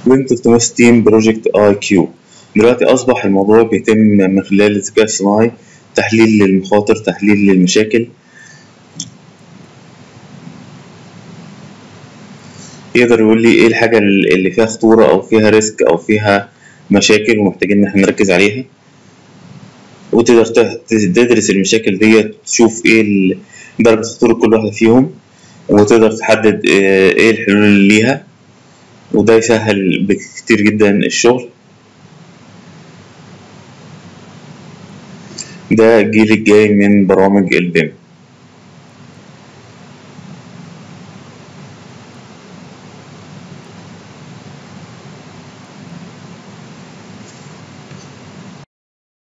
ويم 360 بروجكت اي كيو دلوقتي اصبح الموضوع بيتم من خلال الذكاء الصناعي تحليل للمخاطر تحليل للمشاكل يقدر يقول لي ايه الحاجة اللي فيها خطورة او فيها ريسك او فيها مشاكل ومحتاجين ان احنا نركز عليها وتقدر تدرس المشاكل دي تشوف ايه ال- درجة خطورة كل واحدة فيهم وتقدر تحدد ايه الحلول اللي ليها وده يسهل بكتير جدا الشغل ده الجيل الجاي من برامج البيم